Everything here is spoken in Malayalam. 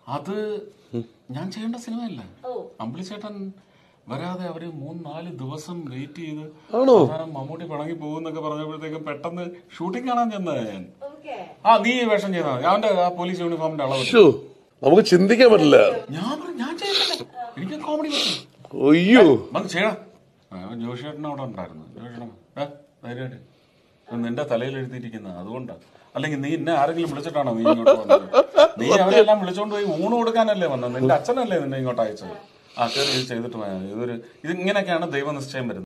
അത് ഞാൻ ചെയ്യേണ്ട സിനിമയല്ല ഓ അമ്പിളിച്ചേട്ടൻ വരാതെ അവര് മൂന്ന് നാല് ദിവസം വെയിറ്റ് ചെയ്ത് ആണോ? അവസാനം മമ്മൂട്ടി പിണങ്ങി പോകുന്നൊക്കെ പറഞ്ഞപ്പോഴത്തേക്കും പെട്ടെന്ന് ഷൂട്ടിംഗ് കാണാൻ ചെന്നത് ഞാൻ ഓക്കെ ആ നീ ഈ വേഷം ചെയ്താൽ മതി അവന്റെ ആ പോലീസ് യൂണിഫോമിന്റെ അളവ് ശ്ശോ, നമുക്ക് ചിന്തിക്കാൻ പറ്റില്ല ഞാൻ പറഞ്ഞു, ഞാൻ ചെയ്തില്ല എനിക്ക് കോമഡി പറ്റും അയ്യോ വന്ന് ചെയ്യണം ജോഷിയേട്ടൻ അവിടെ ഉണ്ടായിരുന്നു ജോഷിയേട്ടൻ ഏ ധൈര്യമായിട്ട് ഇത് നിന്റെ തലയിൽ എഴുതിയിരിക്കുന്ന അതുകൊണ്ടാ അല്ലെങ്കിൽ നീ എന്നെ ആരെങ്കിലും വിളിച്ചിട്ടാണോ നീ ഇങ്ങോട്ട് വന്നത് നീ അവരെല്ലാം വിളിച്ചോണ്ട് പോയി ഊണ് കൊടുക്കാനല്ലേ വന്നത് നിന്റെ അച്ഛനല്ലേ നിന്നെ ഇങ്ങോട്ട് അയച്ചത് ആ കയറി ഇത് ചെയ്തിട്ട് പോയാൽ മതി. ഇതൊരു ഇത് ഇങ്ങനെയൊക്കെയാണ് ദൈവനിശ്ചയം വരുന്നത്